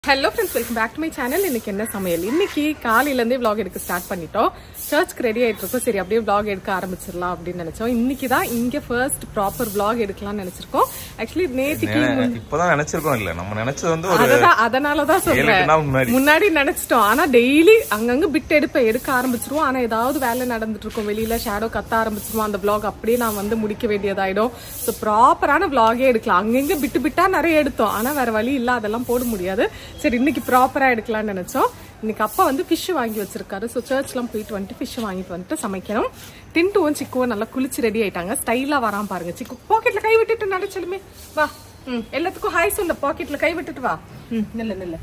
Hello friends welcome back to my channel இன்னைக்கு என்ன சமையல் இன்னைக்கு காலையிலேருந்தே vlog எடுக்க ஸ்டார்ட் பண்ணிட்டோம் சர்ச்க்கு ரெடி ஆயிட்டு இருக்கோம் சரி அப்படியே vlog எடுக்க ஆரம்பிச்சிடலாம் அப்படின்னு நினைச்சோம் இன்னைக்கு தான் இங்க ஃபர்ஸ்ட் ப்ராப்பர் vlog எடுக்கலாம்னு நினைச்சிருக்கோம் ஆக்சுவலி நேத்திக்கு நே- இப்பதான் நினைச்சிருக்கோம் இல்ல நம்ம நினைச்சது வந்து ஒரு அததான் அதனாலதான் ஏழு எட்டு நாள் முன்னாடி. சொல்றேன் முன்னாடி நினைச்சிட்டோம் ஆனா டெய்லி அங்கங்க பிட் எடுப்ப எடுக்க ஆரம்பிச்சிருவோம் ஆனா ஏதாவது வேலை நடந்துட்டு இருக்கும் வெளியில ஷேடோ கத்த ஆரம்பிச்சிருவோம் அந்த vlog அப்படியே நான் வந்து முடிக்க வேண்டியதாயிடும் ஸோ ப்ராப்பரான vlogஏ எடுக்கலாம் அங்கங்க பிட்டு பிட்டா நிறைய எடுத்தோம் ஆனா வேற வழி இல்ல அதெல்லாம் போட முடியாது சரி இன்னைக்கு ப்ராப்பரா எடுக்கலாம்னு நினைச்சோம் இன்னைக்கு அப்பா வந்து ஃபிஷ் வாங்கி வச்சிருக்காரு ஸோ சர்ச்லாம் போயிட்டு வந்துட்டு ஃபிஷ் வாங்கிட்டு வந்துட்டு சமைக்கணும் டின்ட்டுவும் சிக்குவும் நல்லா குளிச்சு ரெடி ஆயிட்டாங்க ஸ்டைலா வராம பாருங்க சிக்கு பாக்கெட்ல கை விட்டுட்டு நடச்சலுமே வா ம் எல்லாத்துக்கும் ஹாய் சொல்ல பாக்கெட்ல கை விட்டுட்டு வா ம் நில்ல நில்ல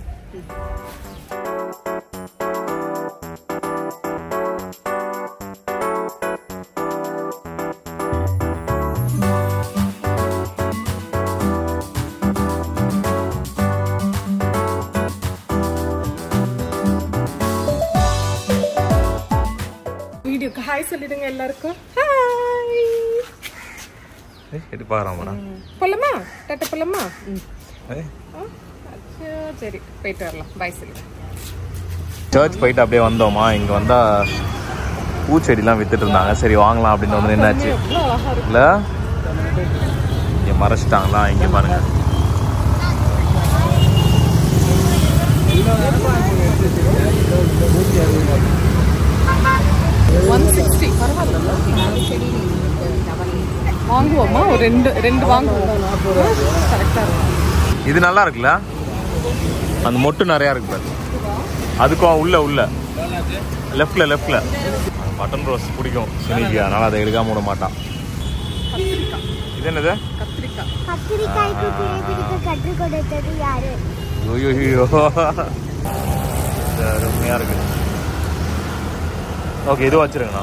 வீடியோக்கு ஹாய் சொல்லிடுங்க எல்லாருக்கும் ஹாய் ஏய், எட்டு பாக்குறான் மேடம் போலாமா டாட்டா போலாமா ம் ஆ, அச்சோ, சரி போயிட்டு வரலாம் பாய் சொல்லுங்க சர்ச் போயிட்டு அப்படியே வந்தோமா இங்க வந்தா பூச்செடிலாம் வித்துட்டு இருந்தாங்க சரி வாங்கலாம் அப்படின்னு வந்து என்னாச்சு எவ்வளோ அழகா இருக்கு இல்ல இங்க மறைச்சிட்டாங்களா இங்க பாருங்க ஒன் சிக்ஸ்டி பரவாயில்ல வாங்குவோமா ஒரு ரெண்டு ரெண்டு வாங்குவோம் கரெக்டாக இருக்கும் இது நல்லா இருக்குல்ல அந்த மொட்டு நிறைய இருக்கு பாரு அதுக்கும் உள்ள உள்ள லெஃப்ட்ல லெஃப்ட்ல மட்டன் ரோஸ் பிடிக்கும் சுனிக்கு அதனால அதை எடுக்காம விட மாட்டான் இது என்னது கத்திரிக்காய் கத்திரிக்காய்க்கு பிழை பிடிக்க கற்றுக் கொடுத்தது யாரு ஐயோ அருமையா இருக்கு ஓகே இது வச்சிருங்கண்ணா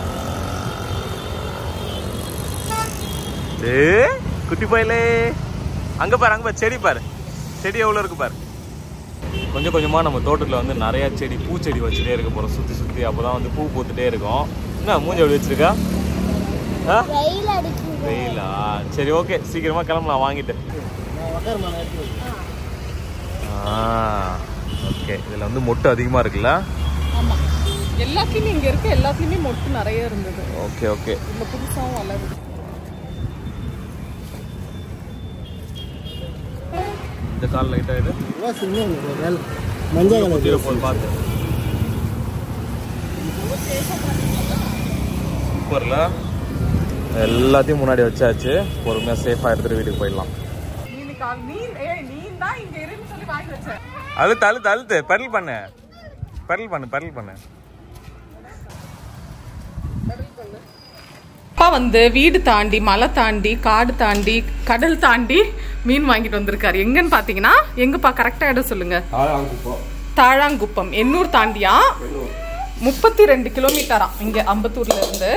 ஏ குட்டி பயலே அங்க பாரு அங்க பாரு செடி பாரு செடி எவ்வளவு இருக்கு பாரு கொஞ்சம் கொஞ்சமா நம்ம தோட்டத்துல வந்து நிறைய செடி பூச்செடி வச்சுட்டே இருக்க போறோம் சுத்தி சுத்தி அப்பதான் வந்து பூ பூத்துட்டே இருக்கும் என்ன மூஞ்சி எப்படி வச்சிருக்கா ஆ வெயில் அடிக்குது வெயிலா சரி ஓகே சீக்கிரமா கிளம்பலாம் வாங்கிட்டு ஓகே இதுல வந்து மொட்டு அதிகமா இருக்குல்ல ஆமாம் எல்லாத்துலேயுமே இங்கே இருக்க எல்லாத்துலேயுமே மொட்டு நிறைய இருந்தது ஓகே ஓகே இந்த புதுசாகவும் வளருது இந்த கால் லைட்டா இது மஞ்சள் குத்திர போல் பார்த்து சூப்பர்ல எல்லாத்தையும் முன்னாடி வச்சாச்சு பொறுமையா சேஃபா எடுத்துட்டு வீட்டுக்கு போயிடலாம் நீ கால் நீ ஏய் நீ தான் இங்கே இருன்னு சொல்லி வாங்கி வச்ச அழுத்து அழுத்து அழுத்து பெடல் பண்ணு பெடல் பண்ணு பெடல் பண்ணு அப்பா வந்து வீடு தாண்டி மலை தாண்டி காடு தாண்டி கடல் தாண்டி மீன் வாங்கிட்டு வந்திருக்காரு எங்கன்னு பாத்தீங்கன்னா எங்கப்பா கரெக்டா இடம் சொல்லுங்க தாழாங்குப்பம் எண்ணூர் தாண்டியா முப்பத்தி ரெண்டு கிலோமீட்டரா இங்க அம்பத்தூர்ல இருந்து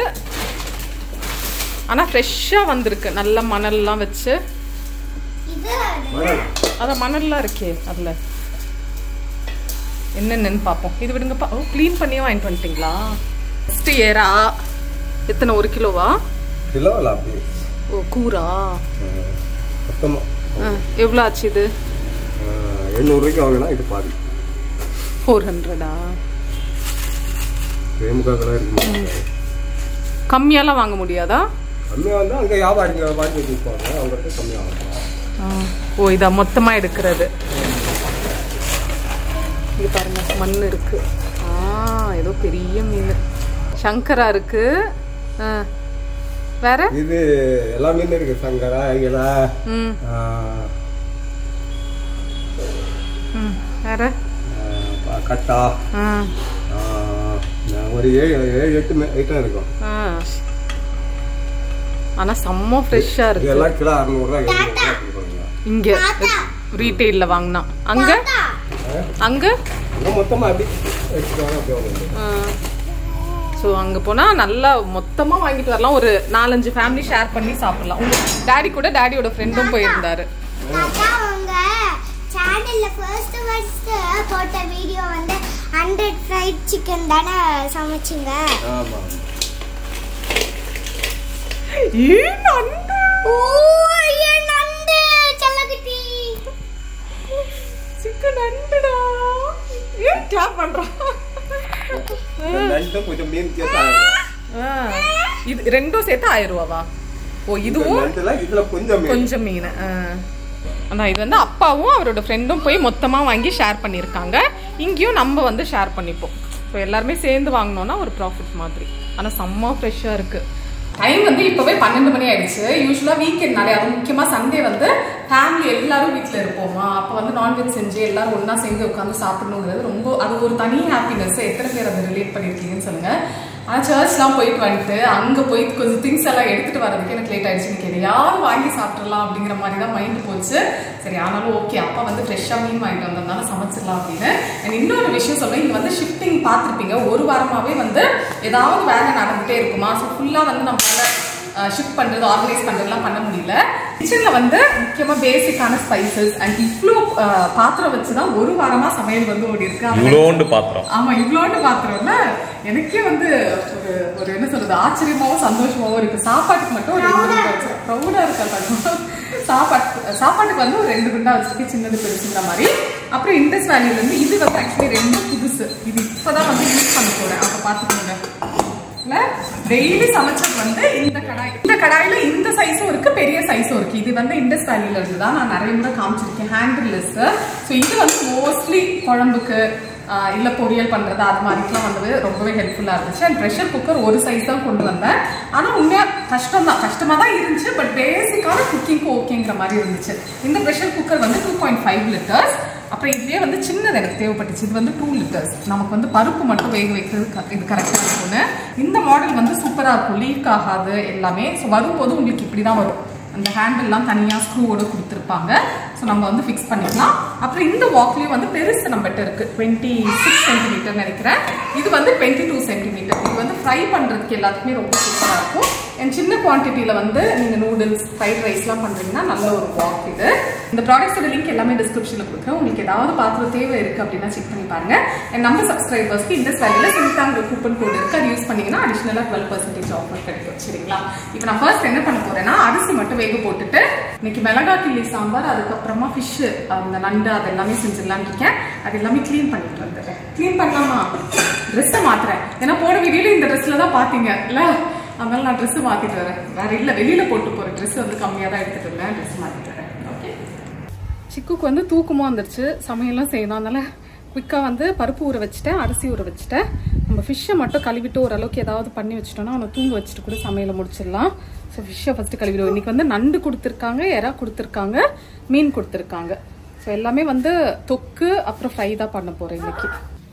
ஆனா ஃப்ரெஷ்ஷா வந்திருக்கு நல்ல மணல்லாம் வச்சு இது அத மணல்லாம் இருக்கே அதுல என்னென்னு பார்ப்போம் இது விடுங்கப்பா ஓ க்ளீன் பண்ணியே வாங்கிட்டு வந்துட்டீங்களா ஃபஸ்ட்டு ஏரா எத்தனை ஒரு கிலோவா கிலோ இல்லை அப்படி ஓ கூரா மொத்தமாக எவ்வளோ ஆச்சு இது எண்ணூறுரூவாய்க்கு வாங்கினா இது பாதி ஃபோர் ஹண்ட்ரடா முக்கால் கிலோ இருக்கு கம்மியாலாம் வாங்க முடியாதா கம்மியாக வந்தால் அங்கே வியாபாரிங்க வாங்கி கொடுப்பாங்க அவங்ககிட்ட கம்மியாக வாங்கலாம் ஓ இதா மொத்தமா எடுக்கிறது இது பாருங்க மண் இருக்கு ஆ ஏதோ பெரிய மீன் சங்கரா இருக்கு ஆ. வேற இது எல்லா மீன் இருக்கு சங்கரா ஐகலா ம் ம் வேற கட்டா ஆ ஆ, ஒரு ஏழு ஏழு எட்டு மீ- ஐட்டம் இருக்கும் ஆ ஆனா செம்ம ஃப்ரெஷ்ஷா இருக்கு இதெல்லாம் கிலோ அறநூறுவா எழுநூறுவா கொடுப்பாங்க இங்க ரீட்டைல்ல வாங்கினா அங்க அங்க அங்கே மொத்தமாக அப்படி எடுத்துட்டு அப்படி வாங்க ஸோ அங்க போனா நல்லா மொத்தமா வாங்கிட்டு வரலாம் ஒரு நாலஞ்சு ஃபேமிலி ஷேர் பண்ணி சாப்பிடலாம் உங்க டாடி கூட டாடியோட ஃப்ரெண்டும் போயிருந்தாரு தாத்தா உங்க சேனல்ல ஃபர்ஸ்ட் ஃபர்ஸ்ட் போட்ட வீடியோ வந்து ஹண்ட்ரட் ஃப்ரைட் சிக்கன் தானே சமைச்சிங்க ஆமாம் ஓ என் நண்டு செல்லக்குட்டி சிக்கன் நண்டுடா ஏன் கிளாப் பண்றான் நண்டு கொஞ்சம் மீன் சேர்த்து ஆயிரம் ஆ, இது ரெண்டும் சேர்த்து ஆயிரம் ரூபாவா ஓ இதுவும் நண்டுல இதுல கொஞ்சம் மீன் கொஞ்சம் மீன் ஆ. ஆனா இது வந்து அப்பாவும் அவரோட ஃப்ரெண்டும் போய் மொத்தமா வாங்கி ஷேர் பண்ணியிருக்காங்க இங்கேயும் நம்ம வந்து ஷேர் பண்ணிப்போம் ஸோ எல்லாருமே சேர்ந்து வாங்கினோம்னா ஒரு ப்ராஃபிட் மாதிரி ஆனா செம்ம ஃப்ரெஷ்ஷாக இருக்கு டைம் வந்து இப்போவே பன்னெண்டு மணி ஆயிடுச்சு யூஸ்வலாக வீக்கெண்ட்னாலே அது முக்கியமாக சண்டே வந்து ஃபேமிலி எல்லாரும் வீட்டில் இருப்போமா அப்போ வந்து நான்வெஜ் செஞ்சு எல்லாரும் ஒன்றா சேர்ந்து உட்காந்து சாப்பிடணுங்கிறது ரொம்ப அது ஒரு தனி ஹாப்பினஸ் எத்தனை பேர் அதை ரிலேட் பண்ணியிருக்கீங்கன்னு சொல்லுங்க ஆனால் சர்ச்லாம் போயிட்டு வந்துட்டு அங்கே போய் கொஞ்சம் திங்ஸ் எல்லாம் எடுத்துட்டு வரதுக்கு எனக்கு லேட் ஆயிடுச்சு எனக்கு எதையாவது வாங்கி சாப்பிட்றலாம் அப்படிங்கிற மாதிரி தான் மைண்ட் போச்சு சரி ஆனாலும் ஓகே அப்பா வந்து ஃப்ரெஷ்ஷாக மீன் வாங்கிட்டு வந்ததுனால சமைச்சிடலாம் அப்படின்னு And இன்னொரு விஷயம் சொல்றேன் இங்கே வந்து ஷிஃப்டிங் பார்த்துருப்பீங்க ஒரு வாரமாகவே வந்து ஏதாவது வேலை நடந்துகிட்டே இருக்குமா ஸோ ஃபுல்லாக வந்து நம்மளால ஷிஃப்ட் பண்றது ஆர்கனைஸ் பண்றதுலாம் பண்ண முடியல கிச்சன்ல வந்து முக்கியமா பேசிக்கான ஸ்பைசஸ் அண்ட் இவ்வளோ அஹ், பாத்திரம் வச்சுதான் ஒரு வாரமா சமையல் வந்து ஓடி இருக்கு அதை இவ்வளோண்டு பாத்திரம் ஆமா இவ்வளோண்டு பாத்திரம்ல எனக்கே வந்து ஒரு ஒரு என்ன சொல்றது ஆச்சரியமாவும் சந்தோஷமாவும் இருக்கு சாப்பாட்டுக்கு மட்டும் ஒரு ரெண்டு குண்டா வச்சு ப்ரௌடா இருக்கா சாப்பாட்டு சாப்பாட்டுக்கு வந்து ஒரு ரெண்டு குண்டா வச்சிருக்கு சின்னது பெருசுங்கிற மாதிரி அப்புறம் இண்டஸ் வேல்யூல இருந்து இது வந்து ஆக்சுவலி ரெண்டு புதுசு இது இப்பதான் வந்து யூஸ் பண்ண போறேன் அப்ப பாத்துக்கோங்க டெய்லி சமைச்சது வந்து இந்த கடாய் இந்த கடாயில இந்த சைஸும் இருக்கு பெரிய சைஸும் இருக்கு இது வந்து இண்டஸ் வேலியில இருந்து தான் நான் நிறைய முறை காமிச்சிருக்கேன் ஹேண்டில்லெஸ் ஸோ இது வந்து மோஸ்ட்லி குழம்புக்கு ஆஹ் இல்ல பொரியல் பண்றது அது மாதிரிலாம் வந்து ரொம்பவே ஹெல்ப்ஃபுல்லா இருந்துச்சு அண்ட் ப்ரெஷர் குக்கர் ஒரு சைஸ் தான் கொண்டு வந்தேன் ஆனா உண்மையா கஷ்டம் தான் கஷ்டமா தான் இருந்துச்சு பட் பேசிக்கான குக்கிங்க்கு ஓகேங்கிற மாதிரி இருந்துச்சு இந்த ப்ரெஷர் குக்கர் வந்து டூ பாயிண்ட் ஃபைவ் லிட்டர்ஸ் அப்புறம் இதுலயே வந்து சின்னது எனக்கு தேவைப்பட்டுச்சு இது வந்து டூ லிட்டர்ஸ் நமக்கு வந்து பருப்பு மட்டும் வேக வைக்கிறது க- இது கரெக்டாக இருக்கும்னு இந்த மாடல் வந்து சூப்பராக இருக்கும் லீக் ஆகாது எல்லாமே ஸோ வரும்போது உங்களுக்கு இப்படி தான் வரும் அந்த ஹேண்டில்லாம் தனியாக ஸ்க்ரூவோட கொடுத்துருப்பாங்க ஸோ நம்ம வந்து ஃபிக்ஸ் பண்ணிக்கலாம் அப்புறம் இந்த வாக்லேயும் வந்து பெருசு நம்மகிட்ட இருக்கு டுவெண்ட்டி சிக்ஸ் சென்டிமீட்டர் நினைக்கிறேன் இது வந்து டுவெண்ட்டி டூ சென்டிமீட்டர் இது வந்து ஃப்ரை பண்ணுறதுக்கு எல்லாத்துக்குமே ரொம்ப சூப்பராக இருக்கும் அண்ட் சின்ன குவான்டிட்டியில் வந்து நீங்கள் நூடுல்ஸ் ஃப்ரைட் ரைஸ்லாம் பண்ணுறீங்கன்னா நல்ல ஒரு வாக் இது இந்த ப்ராடக்ட்ஸோட லிங்க் எல்லாமே டிஸ்கிரிப்ஷனில் கொடுக்குறேன் உங்களுக்கு ஏதாவது பாத்திரம் தேவை இருக்குது அப்படின்னா செக் பண்ணி பாருங்க அண்ட் நம்ம சப்ஸ்கிரைபர்ஸ்க்கு இந்த வேலையில் சுனிதாங்கிற கூப்பன் கோட் இருக்குது அது யூஸ் பண்ணீங்கன்னா அடிஷனலாக டுவெல் பர்சன்டேஜ் ஆஃபர் கிடைக்கும் சரிங்களா இப்போ நான் ஃபர்ஸ்ட் என்ன பண்ண போறேன்னா அரிசி மட்டும் வேக போட்டுட்டு இன்னைக்கு மிளகா கிள்ளி சாம்பார் அதுக்கப்புறமா ஃபிஷ் அந்த நண்டு அது எல்லாமே செஞ்சிடலான்னு இருக்கேன் அது எல்லாமே க்ளீன் பண்ணிட்டு வந்துடுறேன் க்ளீன் பண்ணலாமா ட்ரெஸ்ஸை மாத்துறேன் ஏன்னா போன வீடியோல இந்த ட்ரெஸ்ல தான் பாத்தீங்க இல்ல அதனால நான் ட்ரெஸ் மாத்திட்டு வரேன் வேற இல்ல வெளியில போட்டு போற ட்ரெஸ் வந்து கம்மியா தான் எடுத்துட்டு வரேன் ட்ரெஸ் மாத்திட்டு வரேன் ஓகே சிக்குக்கு வந்து தூக்கமும் வந்துருச்சு சமையல்லாம் செய்யணும் அதனால குயிக்காக வந்து பருப்பு ஊற வச்சுட்டேன் அரிசி ஊற வச்சுட்டேன் நம்ம ஃபிஷ்ஷை மட்டும் கழுவிட்டு ஓரளவுக்கு ஏதாவது பண்ணி வச்சுட்டோம்னா அவனை தூங்க வச்சுட்டு கூட சமையலை முடிச்சிடலாம் ஸோ ஃபிஷ்ஷை ஃபஸ்ட்டு கழுவிடுவோம் இன்னைக்கு வந்து நண்டு கொடுத்துருக்காங்க எறா கொடுத்துருக்காங்க மீன் கொடுத்துருக்காங்க ஸோ எல்லாமே வந்து தொக்கு அப்புறம் ஃப்ரை தான் பண்ண போகிறேன் இன்னைக்கு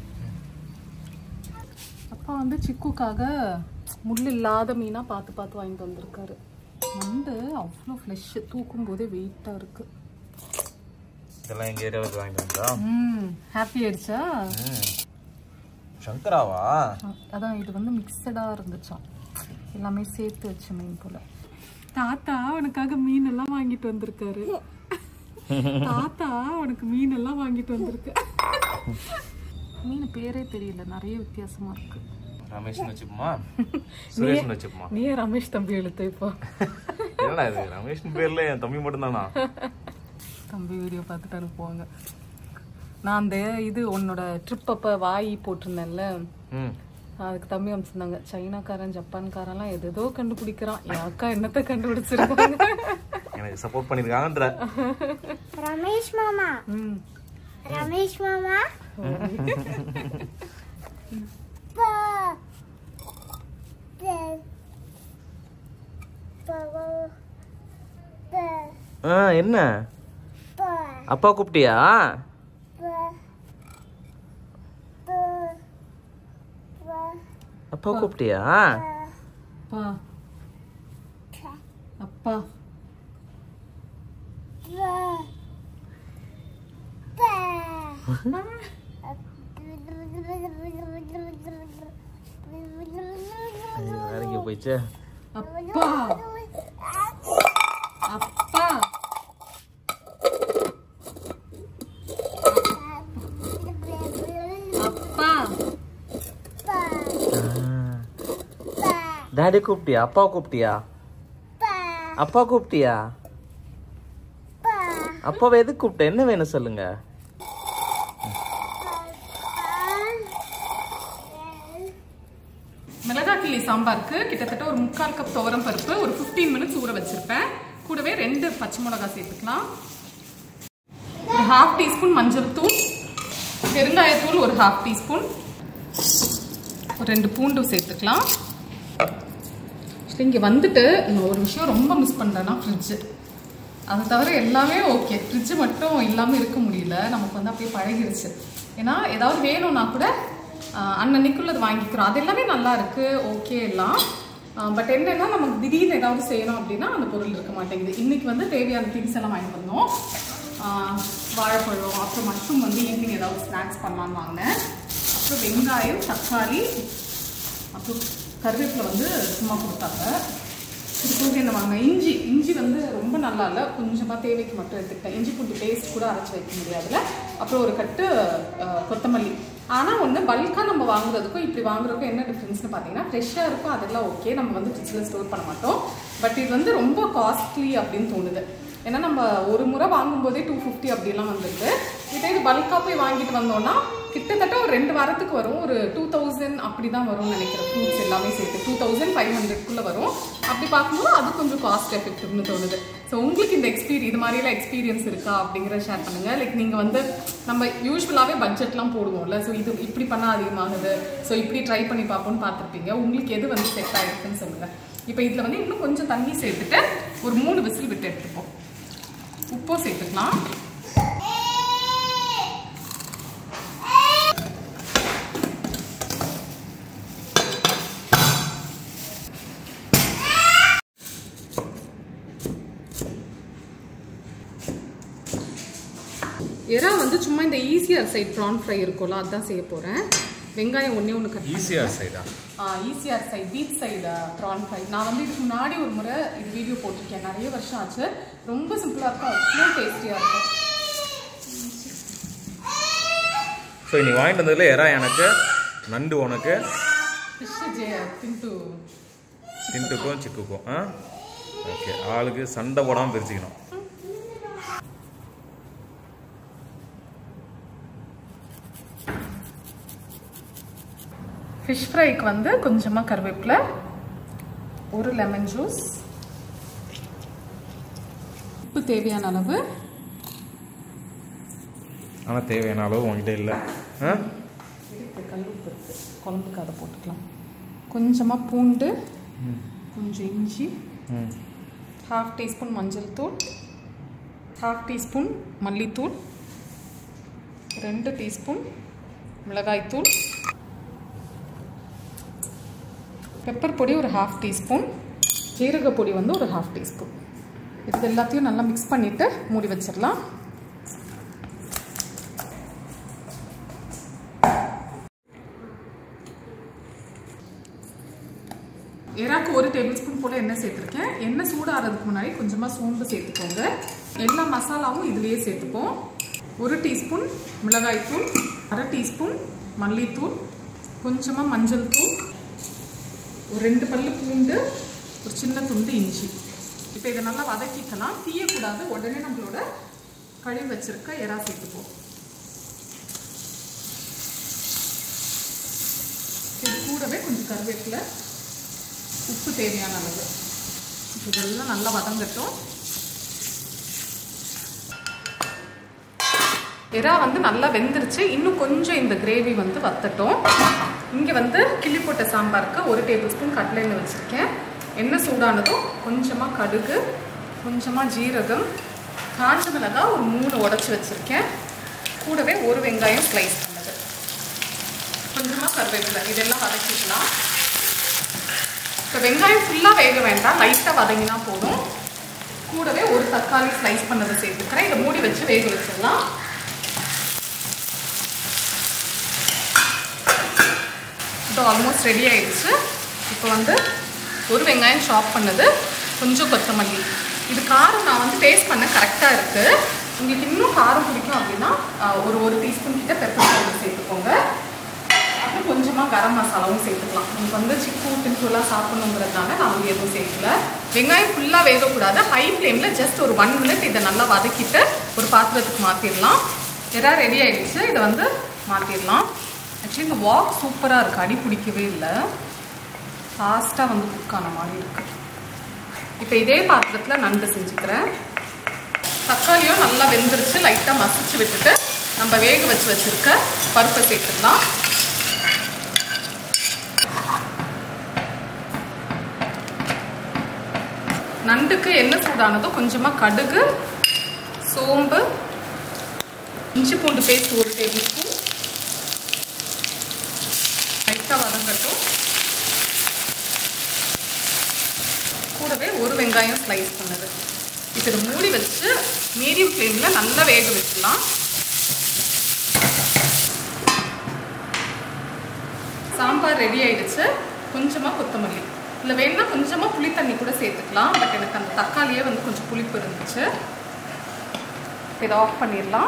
அப்பா வந்து சிக்குக்காக முள் இல்லாத மீனாக பார்த்து பார்த்து வாங்கிட்டு வந்திருக்காரு நண்டு அவ்வளோ ஃப்ளெஷ் தூக்கும் போதே வெயிட்டாக இருக்குது இதெல்லாம் எங்க ஏரியாவுக்கு வாங்கிட்டு வந்தா ம் ஹாப்பி ஆயிடுச்சா சங்கராவா அதான் இது வந்து மிக்சடாக இருந்துச்சாம் எல்லாமே சேர்த்து வச்ச மீன் போல தாத்தா உனக்காக மீன் எல்லாம் வாங்கிட்டு வந்திருக்காரு தாத்தா உனக்கு மீன் எல்லாம் வாங்கிட்டு வந்திருக்கு மீன் பேரே தெரியல நிறைய வித்தியாசமா இருக்கு ரமேஷ் வச்சுப்போமா சுரேஷ் வச்சுப்போமா நீ ரமேஷ் தம்பி எழுத்து இப்போ என்னடா இது ரமேஷ் பேர்ல என் தம்பி மட்டும்தானா தம்பி வீடியோ பார்த்துட்டு அனுப்புவாங்க நான் அந்த இது உன்னோட ட்ரிப் அப்போ வாய் போட்டிருந்தேன்ல ம் அதுக்கு தம்பி அமைச்சிருந்தாங்க சைனாக்காரன் ஜப்பான்காரன்லாம் எதேதோ கண்டுபிடிக்கிறான் என் அக்கா என்னத்த கண்டுபிடிச்சிருக்காங்க எனக்கு சப்போர்ட் பண்ணிருக்காங்கன்ற ரமேஷ் மாமா ம் ரமேஷ் மாமா பா. பா. பா. பா. ஆ என்ன பா. அப்பா கூப்பிட்டியா பா. பா. பா. அப்பா கூப்பிட்டியா அப்பா அப்பா வேற எங்க போயிடுச்சு அப்பா அப்பா அப்பா டாடி கூப்பிட்டியா அப்பா கூப்பிட்டியா அப்பா கூப்பிட்டியா அப்பாவை எதுக்கு கூப்பிட்ட என்ன வேணும் சொல்லுங்க சாம்பாருக்கு கிட்டத்தட்ட ஒரு முக்கால் கப் துவரம் பருப்பு ஒரு 15 மினிட்ஸ் ஊற வச்சிருப்பேன் கூடவே ரெண்டு பச்சை மிளகாய் சேர்த்துக்கலாம் ஒரு ஹாஃப் டீஸ்பூன் மஞ்சள் தூள் பெருங்காயத்தூள் ஒரு ஹாஃப் டீஸ்பூன் ஒரு ரெண்டு பூண்டு சேர்த்துக்கலாம் இங்கே வந்துட்டு நான் ஒரு விஷயம் ரொம்ப மிஸ் பண்ணுறேன்னா ஃப்ரிட்ஜு அதை தவிர எல்லாமே ஓகே ஃப்ரிட்ஜு மட்டும் இல்லாமல் இருக்க முடியல நமக்கு வந்து அப்படியே பழகிருச்சு ஏன்னா ஏதாவது வேணும்னா கூட ஆஹ், அன்னன்னைக்குள்ளது வாங்கிக்கிறோம் அது எல்லாமே நல்லா இருக்கு ஓகே எல்லாம் பட் என்னன்னா நமக்கு திடீர்னு ஏதாவது செய்யணும் அப்படின்னா அந்த பொருள் இருக்க மாட்டேங்குது இன்னைக்கு வந்து தேவையான திங்ஸ் எல்லாம் வாங்கிட்டு வந்தோம் ஆஹ், வாழைப்பழம் அப்புறம் மஷ்ரூம் வந்து ஈவினிங் ஏதாவது ஸ்நாக்ஸ் பண்ணலான்னு வாங்கினேன் அப்புறம் வெங்காயம் தக்காளி அப்புறம் கருவேப்பிலை வந்து சும்மா கொடுத்தாங்க இது போக என்ன வாங்க இஞ்சி இஞ்சி வந்து ரொம்ப நல்லா இல்லை கொஞ்சமாக தேவைக்கு மட்டும் எடுத்துக்கிட்டேன் இஞ்சி பூண்டு பேஸ்ட் கூட அரைச்சி வைக்க முடியாதுல அப்புறம் ஒரு கட்டு அஹ், கொத்தமல்லி ஆனால் ஒன்று பல்காக நம்ம வாங்குறதுக்கும் இப்படி வாங்குறதுக்கும் என்ன டிஃப்ரென்ஸ்னு பார்த்தீங்கன்னா ஃப்ரெஷ்ஷாக இருக்கும் அதெல்லாம் ஓகே நம்ம வந்து ஃப்ரிட்ஜில் ஸ்டோர் பண்ண மாட்டோம் பட் இது வந்து ரொம்ப காஸ்ட்லி அப்படின்னு தோணுது ஏன்னா நம்ம ஒரு முறை வாங்கும்போதே டூ ஃபிஃப்டி அப்படிலாம் வந்துருக்கு இதே இது பல்காக போய் வாங்கிட்டு வந்தோம்னா கிட்டத்தட்ட ஒரு ரெண்டு வாரத்துக்கு வரும் ஒரு டூ தௌசண்ட் அப்படி தான் வரும்னு நினைக்கிறேன் ஃப்ரூட்ஸ் எல்லாமே சேர்த்து டூ தௌசண்ட் ஃபைவ் ஹண்ட்ரட்குள்ளே வரும் அப்படி பார்க்கும்போது அது கொஞ்சம் காஸ்ட் எஃபெக்டிவ்னு தோணுது ஸோ உங்களுக்கு இந்த எக்ஸ்பீரியன் இது மாதிரிலாம் எக்ஸ்பீரியன்ஸ் இருக்கா அப்படிங்கிற ஷேர் பண்ணுங்க லைக் நீங்கள் வந்து நம்ம யூஸ்வலாகவே பட்ஜெட்லாம் போடுவோம்ல ஸோ இது இப்படி பண்ணால் அதிகமாகுது ஸோ இப்படி ட்ரை பண்ணி பார்ப்போம்னு பார்த்துருப்பீங்க உங்களுக்கு எது வந்து செட் ஆகிருக்குன்னு சொல்லுங்கள் இப்போ இதில் வந்து இன்னும் கொஞ்சம் தண்ணி சேர்த்துட்டு ஒரு மூணு விசில் விட்டு எடுத்துப்போம் உப்பும் சேர்த்துக்கலாம் எறா வந்து சும்மா இந்த ஈஸியர் சைட் ப்ரான் ஃப்ரை இருக்கும்ல அதான் செய்ய போகிறேன் வெங்காயம் ஒன்றே ஒன்று கட் ஈஸியாக சைடா ஈஸியார் side beach side prawn fry நான் வந்து இதுக்கு முன்னாடி ஒரு முறை இது வீடியோ போட்டிருக்கேன் நிறைய வருஷம் ஆச்சு ரொம்ப சிம்பிளாக இருக்கும் அவ்வளோ டேஸ்டியாக இருக்கும் ஸோ நீ வாங்கிட்டு வந்ததுல எறா எனக்கு நண்டு உனக்கு ஃபிஷ் ஜே தின்ட்டு சிண்டுக்கும் சிக்குக்கும் ஆ ஓகே ஆளுக்கு சண்டை போடாமல் பிரிச்சுக்கணும் ஃபிஷ் ஃப்ரைக்கு வந்து கொஞ்சமாக கருவேப்பிலை ஒரு லெமன் ஜூஸ் உப்பு தேவையான அளவு ஆனால் தேவையான அளவு உங்ககிட்ட இல்லை ஆ இருக்கு கல்லுப்பு இருக்கு குழம்புக்கு அதை போட்டுக்கலாம் கொஞ்சமாக பூண்டு கொஞ்சம் இஞ்சி ம் ஹாஃப் டீஸ்பூன் மஞ்சள் தூள் ஹாஃப் டீஸ்பூன் மல்லித்தூள் ரெண்டு டீஸ்பூன் மிளகாய்த்தூள் பெப்பர் பொடி ஒரு ஹாஃப் டீஸ்பூன் ஜீரக பொடி வந்து ஒரு ஹாஃப் டீஸ்பூன் இது எல்லாத்தையும் நல்லா மிக்ஸ் பண்ணிவிட்டு மூடி வச்சிடலாம் எறாக்கு ஒரு டேபிள் ஸ்பூன் போல் எண்ணெய் சேர்த்துருக்கேன் எண்ணெய் சூடாகிறதுக்கு முன்னாடி கொஞ்சமாக சோம்பு சேர்த்துக்கோங்க எல்லா மசாலாவும் இதுலேயே சேர்த்துப்போம் ஒரு டீஸ்பூன் மிளகாய்த்தூள் அரை டீஸ்பூன் மல்லித்தூள் கொஞ்சமாக மஞ்சள் தூள் ஒரு ரெண்டு பல்லு பூண்டு ஒரு சின்ன துண்டு இஞ்சி இப்போ இதை நல்லா வதக்கிக்கலாம் தீயக்கூடாது உடனே நம்மளோட கழுவி வச்சிருக்க எறா சேர்த்துப்போம் இது கூடவே கொஞ்சம் கருவேப்பிலை உப்பு தேவையான அளவு இதெல்லாம் நல்லா வதங்கட்டும் எறா வந்து நல்லா வெந்துருச்சு இன்னும் கொஞ்சம் இந்த கிரேவி வந்து வத்தட்டும் இங்கே வந்து கிள்ளி போட்ட சாம்பாருக்கு ஒரு டேபிள் ஸ்பூன் கடலை எண்ணெய் வச்சுருக்கேன் எண்ணெய் சூடானதும் கொஞ்சமாக கடுகு கொஞ்சமாக ஜீரகம் காஞ்ச மிளகாய் ஒரு மூணு உடச்சி வச்சுருக்கேன் கூடவே ஒரு வெங்காயம் ஸ்லைஸ் பண்ணது கொஞ்சமாக கருவேப்பிலை இதெல்லாம் வதக்கிக்கலாம் இப்போ வெங்காயம் ஃபுல்லாக வேக வேண்டாம் லைட்டாக வதங்கினா போதும் கூடவே ஒரு தக்காளி ஸ்லைஸ் பண்ணதை சேர்த்துக்கிறேன் இதை மூடி வச்சு வேக வச்சிடலாம் இப்போ ஆல்மோஸ்ட் ரெடி ஆயிடுச்சு இப்போ வந்து ஒரு வெங்காயம் சாப் பண்ணது கொஞ்சம் கொத்தமல்லி இது காரம் நான் வந்து டேஸ்ட் பண்ண கரெக்டாக இருக்குது உங்களுக்கு இன்னும் காரம் பிடிக்கும் அப்படின்னா ஆஹ், ஒரு ஒரு டீஸ்பூன் கிட்ட பெப்பர் பவுடர் சேர்த்துக்கோங்க அப்புறம் கொஞ்சமாக கரம் மசாலாவும் சேர்த்துக்கலாம் உங்களுக்கு வந்து சிக்கு டின்ஃபுல்லாக சாப்பிடணுங்கிறதுனால நான் வந்து எதுவும் சேர்க்கல வெங்காயம் ஃபுல்லாக வேகக்கூடாது ஹை ஃப்ளேமில் ஜஸ்ட் ஒரு ஒன் மினிட் இதை நல்லா வதக்கிட்டு ஒரு பாத்திரத்துக்கு மாற்றிடலாம் எறா ரெடி ஆயிடுச்சு இதை வந்து மாற்றிடலாம் ஆக்சுவலி இந்த வாக் சூப்பராக இருக்குது அடி பிடிக்கவே இல்லை ஃபாஸ்ட்டாக வந்து குக் ஆன மாதிரி இருக்கு இப்போ இதே பாத்திரத்தில் நண்டு செஞ்சுக்கிறேன் தக்காளியும் நல்லா வெந்துருச்சு லைட்டாக மசிச்சு விட்டுட்டு நம்ம வேக வச்சு வச்சிருக்க பருப்பை சேர்த்துடலாம் நண்டுக்கு என்ன சூடானதோ கொஞ்சமாக கடுகு சோம்பு இஞ்சி பூண்டு பேஸ்ட் ஒரு டேபிள் ஸ்பூன் லைட்டாக வதங்கட்டும் கூடவே ஒரு வெங்காயம் ஸ்லைஸ் பண்ணது இப்போ இதை மூடி வச்சு மீடியம் ஃப்ளேமில் நல்லா வேக வச்சிடலாம் சாம்பார் ரெடி ஆயிடுச்சு கொஞ்சமாக கொத்தமல்லி இதில் வேணும்னா கொஞ்சமாக புளி தண்ணி கூட சேர்த்துக்கலாம் பட் எனக்கு அந்த தக்காளியே வந்து கொஞ்சம் புளிப்பு இருந்துச்சு இதை ஆஃப் பண்ணிடலாம்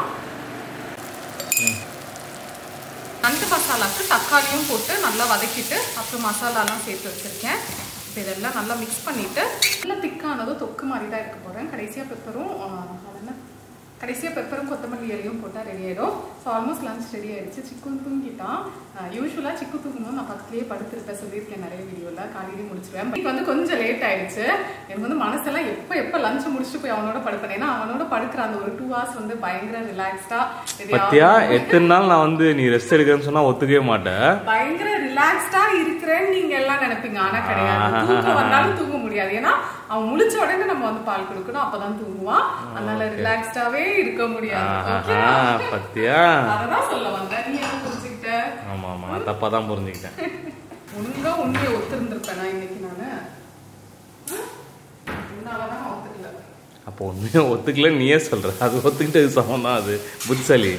நண்டு மசாலாக்கு தக்காளியும் போட்டு நல்லா வதக்கிட்டு அப்புறம் மசாலாலாம் சேர்த்து வச்சுருக்கேன் இப்போ இதெல்லாம் நல்லா மிக்ஸ் பண்ணிவிட்டு நல்லா திக்கானதும் தொக்கு மாதிரி தான் இருக்க போகிறேன் கடைசியாக பெப்பரும் அது என்ன கடைசியாக பெப்பரும் கொத்தமல்லி இலையும் போட்டால் ரெடி ஆகிடும் ஸோ ஆல்மோஸ்ட் லஞ்ச் ரெடி ஆயிடுச்சு சிக்கு தூங்கிட்டான் யூஸ்வலாக சிக்கு தூங்கும்போது நான் பக்கத்துலேயே படுத்திருப்பேன் சொல்லியிருக்கேன் நிறைய வீடியோவில் காலையிலேயே முடிச்சிருவேன் இன்னைக்கு வந்து கொஞ்சம் லேட் ஆயிடுச்சு எனக்கு வந்து மனசெல்லாம் எப்போ எப்போ லஞ்ச் முடிச்சுட்டு போய் அவனோட படுப்பேன் ஏன்னா அவனோட படுக்கிற அந்த ஒரு டூ ஹவர்ஸ் வந்து பயங்கர ரிலாக்ஸ்டாக பத்தியா எத்தனை நாள் நான் வந்து நீ ரெஸ்ட் எடுக்கிறேன்னு சொன்னா ஒத்துக்கவே மாட்டேன் பயங்கர ரிலாக்ஸ்டா இருக்கிறேன்னு நீங்க எல்லாம் நினைப்பீங்க ஆனா கிடையாது தூக்கம் வந்தாலும் தூங்க முடியாது ஏன்னா அவன் முழிச்ச உடனே நம்ம வந்து பால் கொடுக்கணும் அப்பதான் தூங்குவான் அதனால ரிலாக்ஸ்டாவே இருக்க முடியாது Okay? ஆஹா, பத்தியா அததான் சொல்ல வந்தேன் நீ என்ன புரிஞ்சுக்கிட்ட ஆமா ஆமா நான் தப்பா தான் புரிஞ்சுக்கிட்டேன் ஒழுங்கா உண்மையை ஒத்துருந்திருப்பேன் நான் இன்னைக்கு நானு உன்னாலதான் நான் ஒத்துக்கல அப்போ உண்மையா ஒத்துக்கல நீயே சொல்ற அது ஒத்துக்கிட்டது சமம் தான் அது புத்திசாலி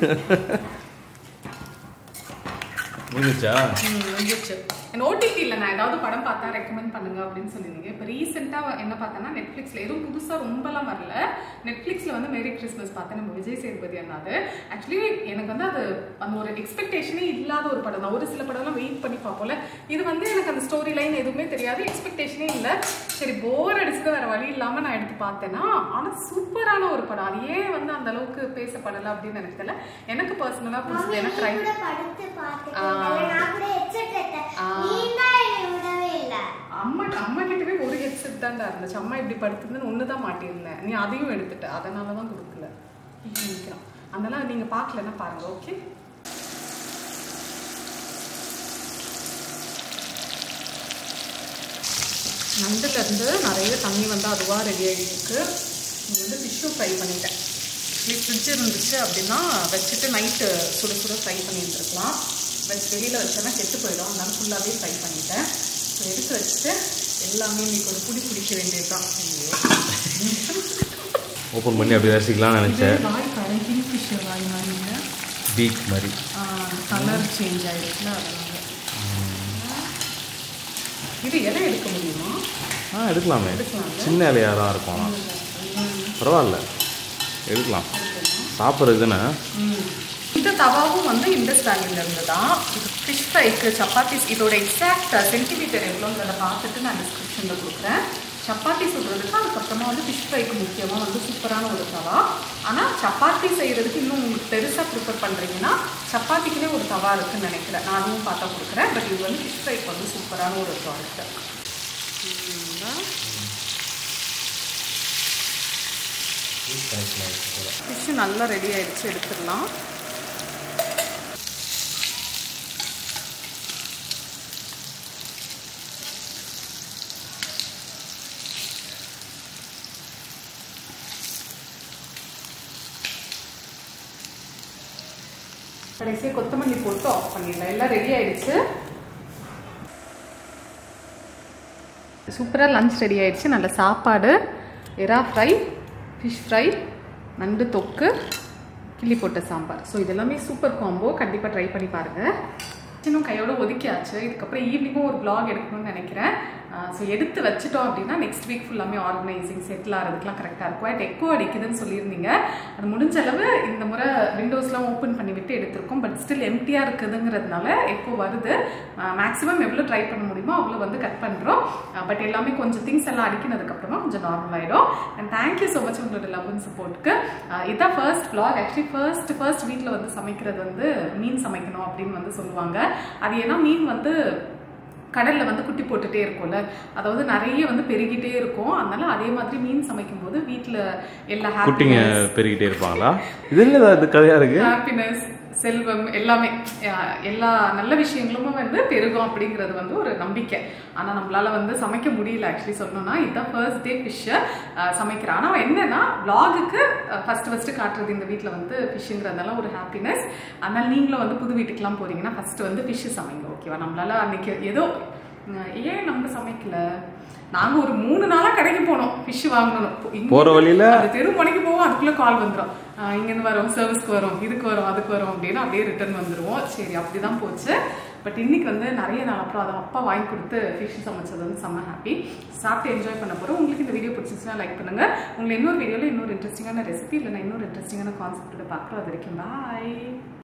முடிஞ்சுச்சா ம், முடிஞ்சிருச்சு என் ஓடிடியில் நான் ஏதாவது படம் பார்த்தா ரெக்கமெண்ட் பண்ணுங்க அப்படின்னு சொல்லியிருந்தீங்க இப்போ ரீசெண்டாக என்ன பார்த்தேன்னா நெட்ஃப்ளிக்ஸில் எதுவும் புதுசாக ரொம்பலாம் வரல நெட்ஃப்ளிக்ஸில் வந்து மேரி கிறிஸ்மஸ் பார்த்தேன் நம்ம விஜய் சேதுபதி அண்ணாது ஆக்சுவலி எனக்கு வந்து அது அந்த ஒரு எக்ஸ்பெக்டேஷனே இல்லாத ஒரு படம் தான் ஒரு சில படம்லாம் வெயிட் பண்ணி பார்ப்போம்ல இது வந்து எனக்கு அந்த ஸ்டோரி லைன் எதுவுமே தெரியாது எக்ஸ்பெக்டேஷனே இல்லை சரி போர் அடிச்சுட்டு வேற வழி இல்லாமல் நான் எடுத்து பார்த்தேன்னா ஆனால் சூப்பரான ஒரு படம் அது ஏன் வந்து அந்த அளவுக்கு பேசப்படலை அப்படின்னு எனக்கு தெரியல எனக்கு பர்சனலாக பிடிச்சது எனக்கு நீ ரைட் கூட படுத்து பார்த்துட்டு நான் கூட headset எடுத்தேன். ஆ. நீ தான் என்னை விடவே இல்லை. அம்மா அம்மா கிட்டவே ஒரு ஹெட்செட் தான்டா இருந்துச்சு அம்மா இப்படி படுத்துருந்துன்னு ஒன்று தான் மாட்டியிருந்தேன் நீ அதையும் எடுத்துட்ட அதனால தான் கொடுக்கல இப்படி நிற்கிறான் அதனால நீங்கள் பார்க்கலன்னா பாருங்க ஓகே நண்டுலேருந்து நிறைய தண்ணி வந்து அதுவாக ரெடி ஆகிருக்கு இது வந்து ஃபிஷ்ஷும் ஃப்ரை பண்ணிட்டேன் ஃப்ரிட்ஜ் இருந்துச்சு அப்படின்னா வச்சுட்டு நைட்டு சுட சுட ஃப்ரை பண்ணிட்டுருக்கலாம் வச்சு வெளியில் வச்சேன்னா கெட்டு போயிடும் அதனால ஃபுல்லாகவே ஃப்ரை பண்ணிட்டேன் ஸோ எடுத்து வச்சுட்டு எல்லாமே இன்னைக்கு ஒரு புடி பிடிக்க வேண்டியது தான் ஓப்பன் பண்ணி அப்படி ரசிக்கலாம்னு நினைச்சேன் வாய் காரம் கிங் ஃபிஷ்ஷர் வாய் மாதிரி இல்லை பீக் மாதிரி கலர் சேஞ்ச் ஆகிடுச்சுல அதனால இது இலை எடுக்க முடியுமா ஆ எடுக்கலாமே எடுக்கலாம்ல? சின்ன இலையாக தான் இருக்கும் ஆனா. பரவாயில்ல எடுக்கலாம் சாப்பிட்றது தானே இந்த தவாவும் வந்து இண்டஸ் வேலியில இருந்து தான் ஃபிஷ் ஃப்ரைக்கு சப்பாத்திஸ் இதோட எக்ஸாக்ட் சென்டிமீட்டர் எவ்வளோங்கிறத பார்த்துட்டு நான் டிஸ்கிரிப்ஷனில் கொடுக்குறேன் சப்பாத்தி சுடுறதுக்கு அதுக்கப்புறமா வந்து ஃபிஷ் ஃப்ரைக்கு முக்கியமாக வந்து சூப்பரான ஒரு தவா ஆனால் சப்பாத்தி செய்கிறதுக்கு இன்னும் உங்களுக்கு பெருசாக ப்ரிப்பேர் பண்ணுறீங்கன்னா சப்பாத்திக்குனே ஒரு தவா இருக்குன்னு நினைக்கிறேன் நான் அதுவும் பார்த்தா கொடுக்குறேன் பட் இது வந்து ஃபிஷ் ஃப்ரைக்கு வந்து சூப்பரான ஒரு ப்ராடக்ட் ஃபிஷ்ஷு நல்லா ரெடி ஆயிடுச்சு எடுத்துடலாம் கடைசியாக கொத்தமல்லி போட்டு ஆஃப் பண்ணிடலாம் எல்லாம் ரெடி ஆயிடுச்சு சூப்பராக லஞ்ச் ரெடி ஆயிடுச்சு நல்ல சாப்பாடு எறா ஃப்ரை ஃபிஷ் ஃப்ரை நண்டு தொக்கு கிள்ளி போட்ட சாம்பார் ஸோ இதெல்லாமே சூப்பர் காம்போ கண்டிப்பாக ட்ரை பண்ணி பாருங்கள் இன்னும் கையோட ஒதுக்கியாச்சு இதுக்கப்புறம் ஈவினிங்கும் ஒரு vlog எடுக்கணும்னு நினைக்கிறேன் ஸோ எடுத்து வச்சுட்டோம் அப்படின்னா நெக்ஸ்ட் வீக் ஃபுல்லாமே ஆர்கனைசிங் செட்டில் ஆகிறதுக்குலாம் கரெக்டாக இருக்கும் அட் எக்கோ அடிக்குதுன்னு சொல்லியிருந்தீங்க அது முடிஞ்ச அளவு இந்த முறை விண்டோஸ்லாம் ஓப்பன் பண்ணி விட்டு எடுத்திருக்கோம் பட் ஸ்டில் எம்டியாக இருக்குதுங்கிறதுனால எக்கோ வருது மேக்ஸிமம் எவ்வளோ ட்ரை பண்ண முடியுமோ அவ்வளோ வந்து கட் பண்ணுறோம் பட் எல்லாமே கொஞ்சம் திங்ஸ் எல்லாம் அடிக்கினதுக்கப்புறமா கொஞ்சம் நார்மல் ஆகிடும் அண்ட் தேங்க்யூ ஸோ மச் உங்களோட லவ் அண்ட் சப்போர்ட்டுக்கு இதான் first vlog actually first first வீட்டில் வந்து சமைக்கிறது வந்து மீன் சமைக்கணும் அப்படின்னு வந்து சொல்லுவாங்க அது ஏன்னா மீன் வந்து கடல்ல வந்து குட்டி போட்டுட்டே இருக்கும்ல அதாவது நிறைய வந்து பெருகிட்டே இருக்கும் அதனால அதே மாதிரி மீன் சமைக்கும் போது வீட்டுல எல்லா குட்டிங்க பெருகிட்டே இருப்பாங்களா இது என்ன இது கதையா இருக்கு ஹாப்பினஸ் செல்வம் எல்லாமே அஹ் எல்லா நல்ல விஷயங்களும் வந்து பெருகும் அப்படிங்கிறது வந்து ஒரு நம்பிக்கை ஆனா நம்மளால வந்து சமைக்க முடியல ஆக்சுவலி சொல்லணும்னா இதுதான் ஃபர்ஸ்ட் டே ஃபிஷ்ஷை சமைக்கிறேன் ஆனா என்னன்னா vlog-க்கு ஃபர்ஸ்ட் ஃபர்ஸ்ட் காட்டுறது இந்த வீட்ல வந்து ஃபிஷ்ஷுங்கிறதுனால ஒரு ஹாப்பினஸ் அதனால நீங்களும் வந்து புது வீட்டுக்குலாம் போறீங்கன்னா ஃபர்ஸ்ட் வந்து ஃபிஷ் சமைங்க ஓகேவா நம்மளால அன்னைக்கு ஏதோ அஹ் ஏன் நம்ம சமைக்கல நாங்க ஒரு மூணு நாளா கடைக்கு போனோம் ஃபிஷ் வாங்கணும் இங்க போற வழியில அது தெரு மணிக்கு போவோம் அதுக்குள்ள கால் வந்துடும் இங்கேருந்து வரோம் சர்வீஸ்க்கு வரோம் இதுக்கு வரோம் அதுக்கு வரோம் அப்படின்னு அப்படியே ரிட்டர்ன் வந்துருவோம் சரி அப்படிதான் போச்சு பட் இன்னைக்கு வந்து நிறைய நாள் அப்புறம் அதை அப்பா வாங்கி கொடுத்து ஃபிஷ் சமைச்சது வந்து செம்ம ஹாப்பி சாப்பிட்டு என்ஜாய் பண்ண போறோம் உங்களுக்கு இந்த வீடியோ பிடிச்சிச்சுன்னா லைக் பண்ணுங்க உங்களை இன்னொரு வீடியோல இன்னொரு இன்ட்ரெஸ்டிங்கான ரெசிபி இல்லைன்னா இன்னொரு இன்ட்ரெஸ்டிங்கான கான்செப்ட் பார்க்குறோம் அது வரைக்கும் பாய்